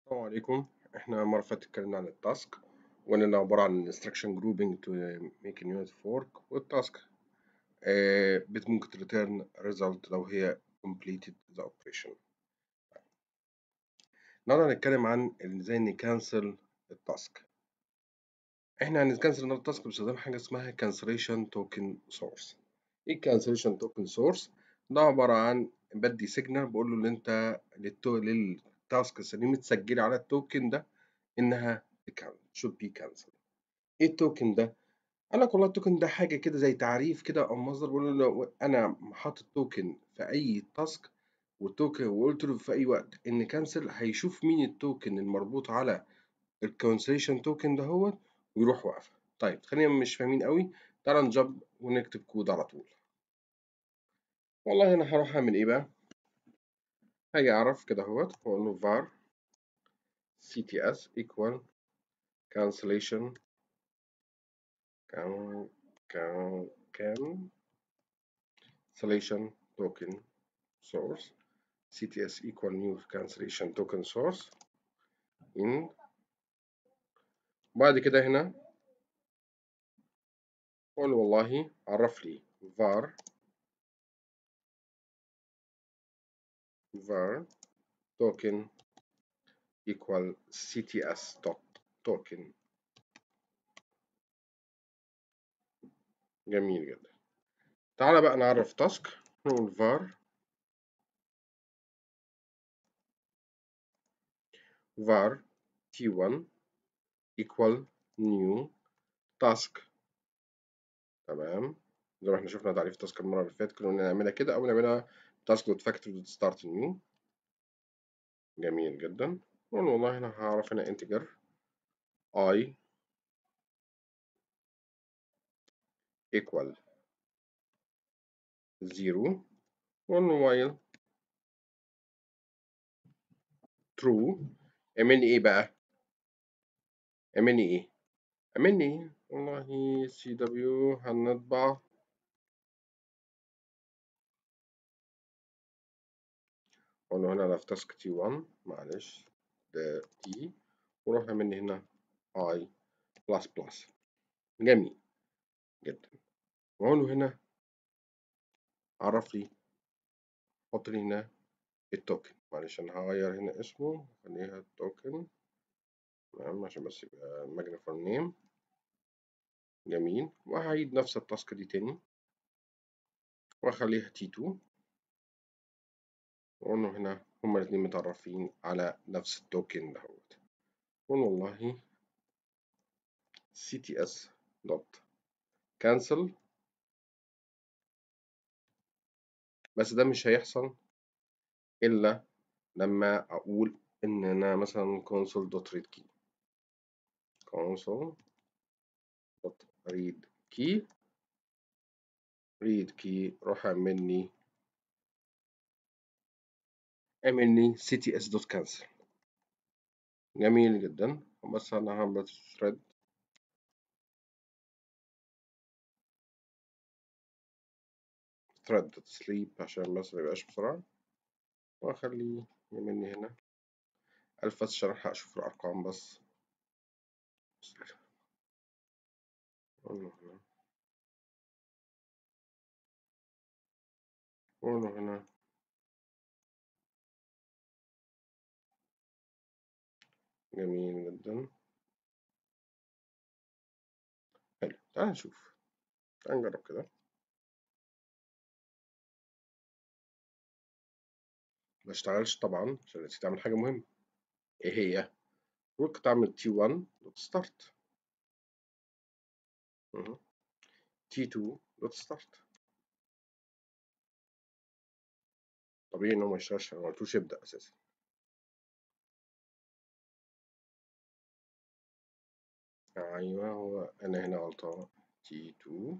السلام عليكم احنا المرة اللي فاتت اتكلمنا عن التاسك وقلنا عبارة عن instruction grouping to make a unit of work والتاسك آه بت ممكن return result لو هي completed the operation النهارده هنتكلم عن ازاي نكنسل التاسك احنا هنكنسل النهارده التاسك باستخدام حاجة اسمها cancellation token source ايه cancellation token source ده عبارة عن بدي سيجنال بقول له ان انت للتو... للتاسكس اللي متسجلة على التوكن ده انها should be cancelled ايه التوكن ده قال لك والله التوكن ده حاجه كده زي تعريف كده او مصدر بقول له انا حاطط توكن في اي تاسك والتوكن وقلت له في اي وقت ان كانسل هيشوف مين التوكن المربوط على الكونسليشن توكن ده هو ويروح واقفه طيب خلينا مش فاهمين قوي تعالى نجب ونكتب كود على طول والله انا هروح اعمل ايه بقى هاجي اعرف كده اهوت واقول له var cts equal cancellation can can cancellation token source cts equal new cancellation token source in بعد كده هنا قول والله عرف لي var var token equal cts dot token جميل جدا تعالى بقى نعرف تاسك نقول var var t1 equal new task تمام زي ما احنا شفنا تعريف تاسك المرة اللي فاتت كنا نعملها كده أو نعملها task dot factory dot start new جميل جدا نقول والله أنا هعرف هنا integer i equal 0 1 while true اعملني ايه بقى اعملني ايه اعملني ايه والله سي دبليو هنطبع قلنا هنا انا في تاسك تي 1 معلش ده تي وروح اعملني هنا اي بلس بلس جميل جدا واقول له هنا عرف لي حط لي هنا التوكن معلش انا هغير هنا اسمه خليها التوكن تمام عشان بس يبقى ماجنيفور نيم جميل وهعيد نفس التاسك دي تاني واخليها تي 2 واقول له هنا هما الاتنين متعرفين على نفس التوكن دهوت قول والله cts dot cancel بس ده مش هيحصل إلا لما أقول إن أنا مثلا console dot read key console dot read key read key روح اعملني اعملني cts dot cancel جميل جدا بس أنا هعمل thread thread sleep عشان بس ميبقاش بسرعة وأخليه يعملني هنا ألف بس عشان ألحق أشوف الأرقام بس قوله هنا قوله هنا جميل جدا حلو تعال نشوف تعال نجرب كده ما اشتغلش طبعا عشان نسيت اعمل حاجه مهمه ايه هي ممكن تعمل تي 1 دوت ستارت تي 2 دوت ستارت طبيعي انه ما يشتغلش انا ما قلتوش يبدا اساسا ايوه هو انا هنا غلطان تي 2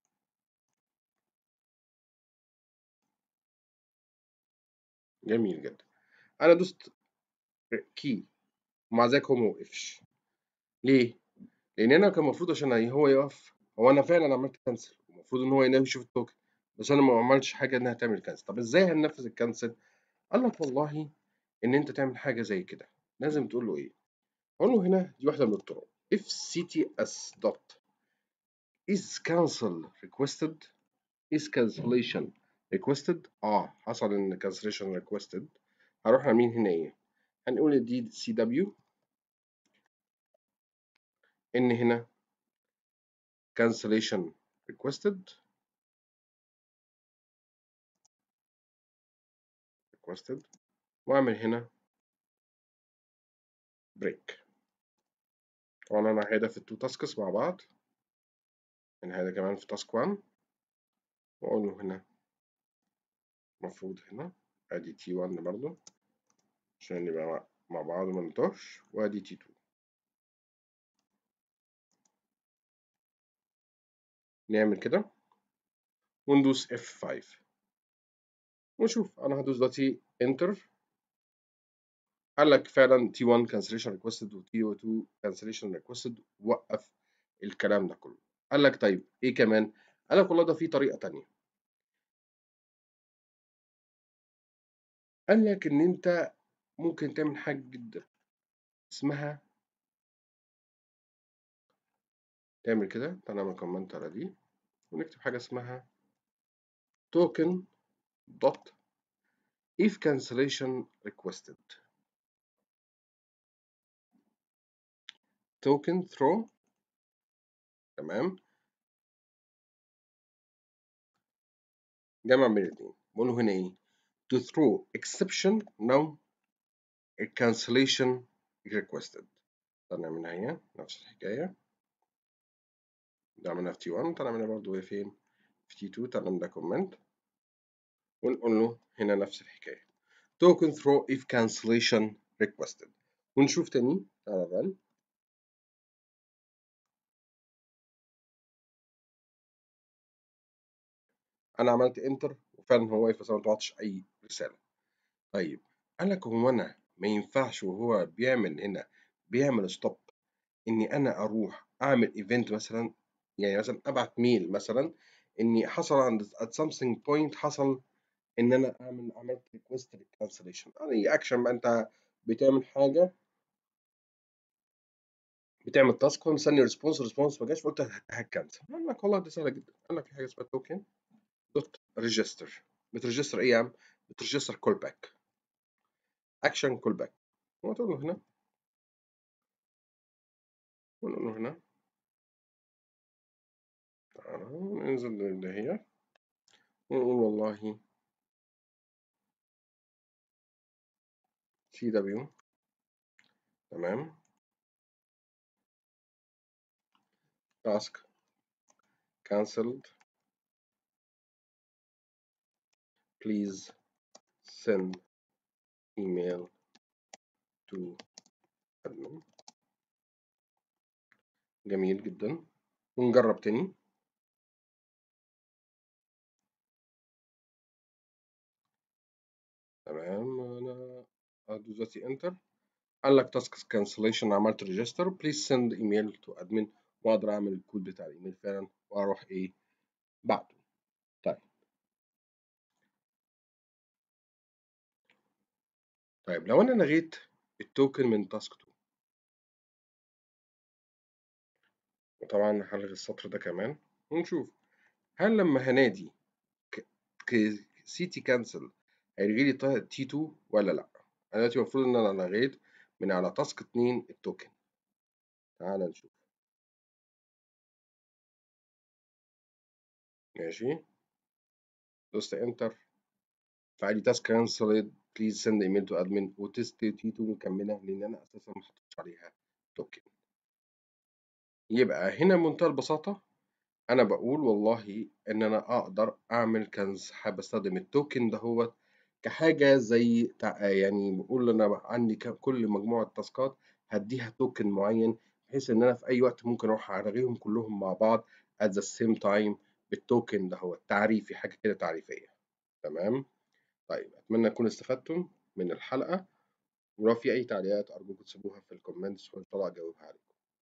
جميل جدا انا دوست كي ومع ذلك هو ما وقفش ليه لان انا كان المفروض عشان هو يقف هو انا فعلا عملت كانسل المفروض ان هو ينام يشوف التوكن بس انا ما عملتش حاجه انها تعمل كانسل طب ازاي هننفذ الكانسل قال لك والله ان انت تعمل حاجه زي كده لازم تقول له ايه اقول له هنا دي واحده من الطرق if cts dot is cancel requested is cancellation requested اه حصل ان cancellation requested هروح عاملين هنا ايه هنقول دي سي دبليو ان هنا cancellation requested requested واعمل هنا بريك طبعا انا هيدا في التو تاسكس مع بعض من هذا كمان في تاسك 1 واقول له هنا المفروض هنا ادي تي 1 برضو عشان نبقى مع بعض ما نتوهش وادي تي 2 نعمل كده وندوس F5 ونشوف انا هدوس دلوقتي انتر قال لك فعلا T1 cancellation requested و T2 cancellation requested وقف الكلام ده كله قال لك طيب ايه كمان قال لك والله ده في طريقة تانية قال لك ان انت ممكن تعمل حاجة جدا اسمها تعمل كده تعالى نعمل كومنت على دي ونكتب حاجة اسمها token dot if cancellation requested token throw تمام جمع بين الاثنين بقول له هنا ايه to throw exception now a cancellation requested تعالى نعملها هنا نفس الحكاية ده عملنا في تي 1 تعالى نعملها برضه هي فين في تي 2 تعالى نعمل كومنت ونقول له هنا نفس الحكاية token throw if cancellation requested ونشوف تاني تعالى run انا عملت انتر وفعلا هو واقف بس انا ما طلعتش اي رساله طيب قال لك هو انا ما ينفعش وهو بيعمل هنا بيعمل ستوب اني انا اروح اعمل ايفنت مثلا يعني مثلا ابعت ميل مثلا اني حصل عند at something point حصل ان انا اعمل عملت ريكوست للكانسليشن يعني اكشن بقى انت بتعمل حاجه بتعمل تاسك ومستني ريسبونس ريسبونس ما جاش فقلت هكنسل قال لك والله دي سهله جدا قال لك في حاجه اسمها توكن دوت ريجستر بتريجستر ايه يا عم بتريجستر كول باك اكشن كول باك وتقول له هنا ونقول له هنا تعالى ننزل ده هي ونقول والله سي دبليو تمام task cancelled please send email to admin جميل جدا ونجرب تاني تمام انا هدوس دلوقتي انتر قال لك تاسك كانسليشن عملت ريجستر بليز سند ايميل تو ادمن واقدر اعمل الكود بتاع الايميل فعلا واروح ايه بعده طيب طيب لو انا لغيت التوكن من تاسك 2 وطبعا هلغي السطر ده كمان ونشوف هل لما هنادي سي تي كانسل هيلغي لي تي 2 ولا لا انا دلوقتي المفروض ان انا لغيت من على تاسك 2 التوكن تعال نشوف ماشي دوست انتر فعلي تاسك كانسلد بليز سند ايميل تو ادمن وتست تي 2 مكمله لان انا اساسا ما حطيتش عليها توكن يبقى هنا بمنتهى البساطه انا بقول والله ان انا اقدر اعمل كنز حابب استخدم التوكن دهوت كحاجه زي يعني بقول انا عندي كل مجموعه تاسكات هديها توكن معين بحيث ان انا في اي وقت ممكن اروح الغيهم كلهم مع بعض at the same time بالتوكن ده هو تعريفي حاجه كده تعريفيه تمام طيب اتمنى تكونوا استفدتم من الحلقه ولو في اي تعليقات ارجوكم تسيبوها في الكومنتس وان شاء الله اجاوبها عليكم